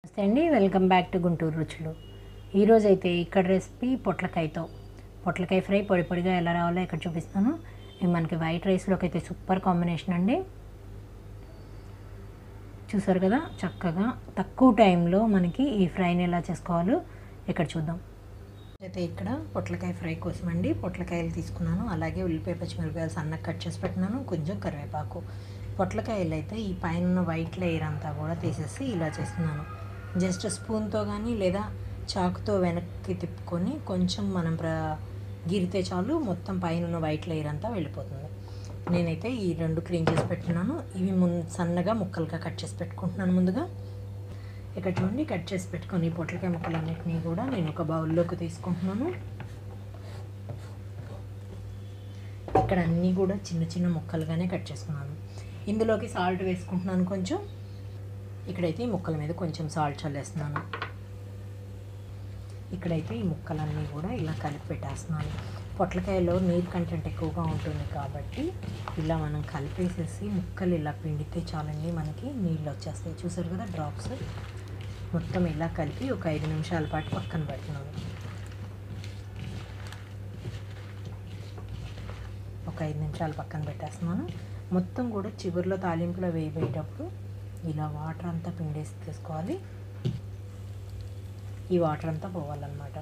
నమస్తే అండి welcome back to Guntur రుచులు ఈరోజు అయితే ఇక్కడ రెసిపీ పొట్లకాయతో పొట్లకాయ ఫ్రై పొడి పొడిగా ఎలా రావాలో ఇక్కడ చూపిస్తాను ఇది మనకి వైట్ రైస్లోకి అయితే సూపర్ కాంబినేషన్ అండి చూసారు కదా చక్కగా తక్కువ టైంలో మనకి ఈ ఫ్రైని ఎలా చేసుకోవాలో ఇక్కడ చూద్దాం అయితే ఇక్కడ పొట్లకాయ ఫ్రై కోసం అండి పొట్లకాయలు తీసుకున్నాను అలాగే ఉల్లిపాయ పచ్చిమిరపకాయలు సన్నగా కట్ చేసి పెట్టినాను కొంచెం కరివేపాకు పొట్లకాయలు అయితే ఈ పైన ఉన్న వైట్ లేయర్ అంతా కూడా తీసేసి ఇలా చేస్తున్నాను జస్ట్ స్పూన్తో కానీ లేదా చాకుతో వెనక్కి తిప్పుకొని కొంచెం మనం ప్ర గీరితే చాలు మొత్తం పైన ఉన్న వైట్ లేయర్ అంతా వెళ్ళిపోతుంది నేనైతే ఈ రెండు క్లీన్ చేసి పెట్టుకున్నాను ఇవి ముందు సన్నగా ముక్కలుగా కట్ చేసి పెట్టుకుంటున్నాను ముందుగా ఇక్కడ చూడండి కట్ చేసి పెట్టుకొని ఈ పొట్లకాయ ముక్కలన్నిటినీ కూడా నేను ఒక బౌల్లోకి తీసుకుంటున్నాను ఇక్కడ అన్నీ కూడా చిన్న చిన్న ముక్కలుగానే కట్ చేసుకున్నాను ఇందులోకి సాల్ట్ వేసుకుంటున్నాను కొంచెం ఇక్కడైతే ఈ ముక్కల మీద కొంచెం సాల్ట్ చల్లేస్తున్నాను ఇక్కడైతే ఈ ముక్కలన్నీ కూడా ఇలా కలిపి పెట్టేస్తున్నాను పొట్లకాయలో నీరు కంటెంట్ ఎక్కువగా ఉంటుంది కాబట్టి ఇలా మనం కలిపేసేసి ముక్కలు ఇలా పిండితే చాలండి మనకి నీళ్ళు వచ్చేస్తాయి చూసారు కదా డ్రాప్స్ మొత్తం ఇలా కలిపి ఒక ఐదు నిమిషాల పాటు పక్కన పెడుతున్నాను ఒక ఐదు నిమిషాలు పక్కన పెట్టేస్తున్నాను మొత్తం కూడా చివరిలో తాలింపులో వేయబోయేటప్పుడు ఇలా వాటర్ అంతా పిండేసి తీసుకోవాలి ఈ వాటర్ అంతా పోవాలన్నమాట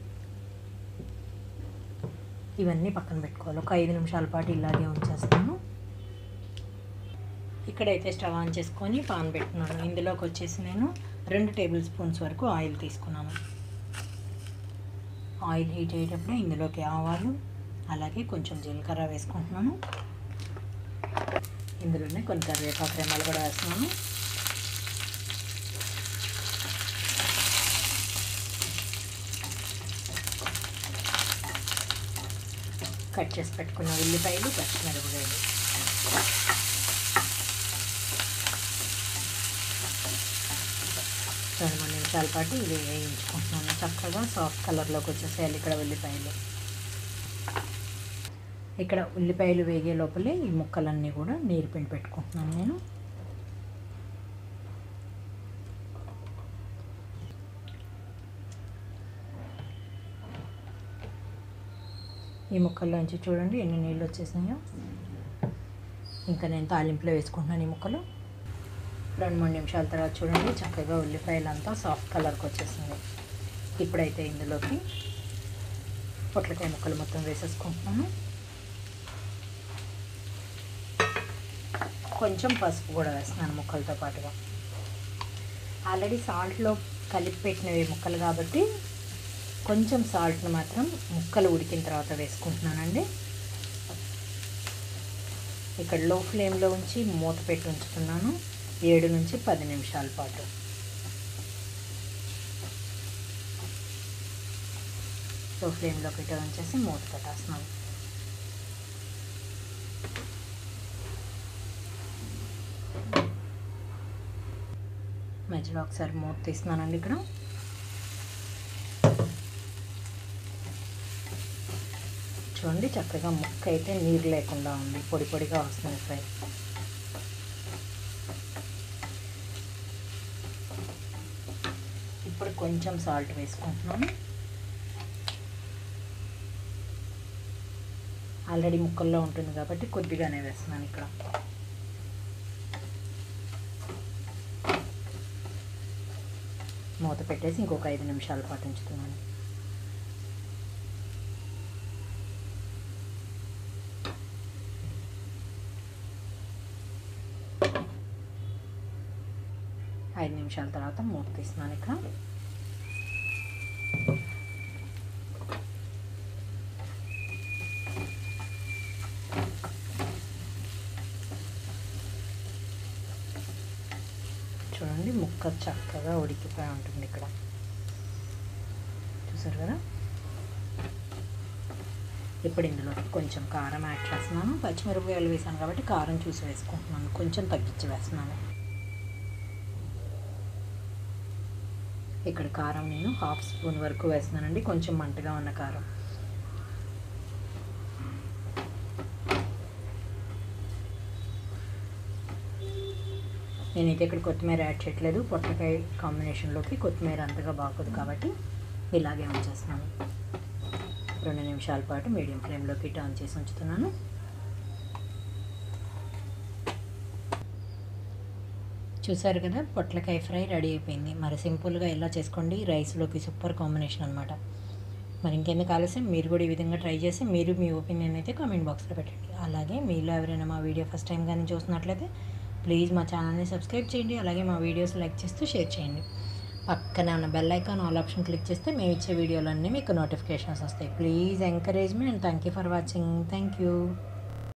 ఇవన్నీ పక్కన పెట్టుకోవాలి ఒక ఐదు నిమిషాల పాటు ఇలాగే ఉంచేస్తాను ఇక్కడైతే స్టవ్ ఆన్ చేసుకొని పాన్ పెట్టుకున్నాను ఇందులోకి వచ్చేసి నేను రెండు టేబుల్ స్పూన్స్ వరకు ఆయిల్ తీసుకున్నాను ఆయిల్ హీట్ అయ్యేటప్పుడు ఇందులోకి ఆవాలు అలాగే కొంచెం జీలకర్ర వేసుకుంటున్నాను ఇందులోనే కొన్ని కరివేపాకు రెమ్మలు కూడా వేస్తున్నాను కట్ చేసి పెట్టుకున్న ఉల్లిపాయలు పచ్చిమిరపకాయలు రెండు మూడు నిమిషాల పాటు ఇవి వేయించుకుంటున్నాను చక్కగా సాఫ్ట్ కలర్లోకి వచ్చేసేయాలి ఇక్కడ ఉల్లిపాయలు ఇక్కడ ఉల్లిపాయలు వేగే లోపలే ఈ ముక్కలన్నీ కూడా నీరు పిండి పెట్టుకుంటున్నాను నేను ఈ ముక్కల్లోంచి చూడండి ఎన్ని నీళ్ళు వచ్చేసినాయో ఇంకా నేను తాలింపులో వేసుకుంటున్నాను ఈ ముక్కలు రెండు మూడు నిమిషాల తర్వాత చూడండి చక్కగా ఉల్లిపాయలు అంతా సాఫ్ట్ కలర్కి వచ్చేసింది ఇప్పుడైతే ఇందులోకి పొట్లకాయ ముక్కలు మొత్తం వేసేసుకుంటున్నాను కొంచెం పసుపు కూడా వేస్తున్నాను ముక్కలతో పాటుగా ఆల్రెడీ సాల్ట్లో కలిపి పెట్టినవి ముక్కలు కాబట్టి కొంచెం సాల్ట్ని మాత్రం ముక్కలు ఉడికిన తర్వాత వేసుకుంటున్నానండి ఇక్కడ లో ఫ్లేమ్లో ఉంచి మూత పెట్టి ఉంచుతున్నాను ఏడు నుంచి పది నిమిషాల పాటు లో ఫ్లేమ్లో పెట్టి ఉంచేసి మూత పెట్టేస్తున్నాను మధ్యలో ఒకసారి మూత తీస్తున్నానండి ఇక్కడ చూడండి చక్కగా ముక్క అయితే నీరు లేకుండా ఉంది పొడి పొడిగా వస్తుంది ఫ్రై ఇప్పుడు కొంచెం సాల్ట్ వేసుకుంటున్నాను ఆల్రెడీ ముక్కల్లో ఉంటుంది కాబట్టి కొద్దిగానే వేస్తున్నాను ఇక్కడ మూత పెట్టేసి ఇంకొక ఐదు నిమిషాల పాటు ఉంచుతున్నాను ఐదు నిమిషాల తర్వాత మూత తీస్తున్నాను ఇక్కడ చూడండి ముక్క చక్కగా ఉడికిపోయి ఉంటుంది ఇక్కడ చూసారు కదా ఇప్పుడు ఇందులో కొంచెం కారం యాడ్ చేస్తున్నాను పచ్చిమిరపకాయలు వేసాను కాబట్టి కారం చూసి వేసుకుంటున్నాను కొంచెం తగ్గించి వేస్తున్నాను ఇక్కడ కారం నేను హాఫ్ స్పూన్ వరకు వేస్తున్నానండి కొంచెం మంటగా ఉన్న కారం నేనైతే ఇక్కడ కొత్తిమీర యాడ్ చేయట్లేదు పొట్లకాయ కాంబినేషన్లోకి కొత్తిమీర అంతగా బాగోదు కాబట్టి ఇలాగే ఉంచేస్తున్నాను రెండు నిమిషాల పాటు మీడియం ఫ్లేమ్లోకి టర్న్ చేసి ఉంచుతున్నాను చూసారు కదా పొట్లకాయ ఫ్రై రెడీ అయిపోయింది మరి సింపుల్గా ఎలా చేసుకోండి రైస్లోకి సూపర్ కాంబినేషన్ అనమాట మరి ఇంకెందుకు ఆలస్యం మీరు కూడా ఈ విధంగా ట్రై చేసి మీరు మీ ఒపీనియన్ అయితే కామెంట్ బాక్స్లో పెట్టండి అలాగే మీలో ఎవరైనా మా వీడియో ఫస్ట్ టైం కానీ చూసినట్లయితే ప్లీజ్ మా ఛానల్ని సబ్స్క్రైబ్ చేయండి అలాగే మా వీడియోస్ లైక్ చేస్తూ షేర్ చేయండి పక్కనే ఉన్న bell icon all option click చేస్తే మేము ఇచ్చే వీడియోలన్నీ మీకు నోటిఫికేషన్స్ వస్తాయి please encourage me and thank you for watching thank you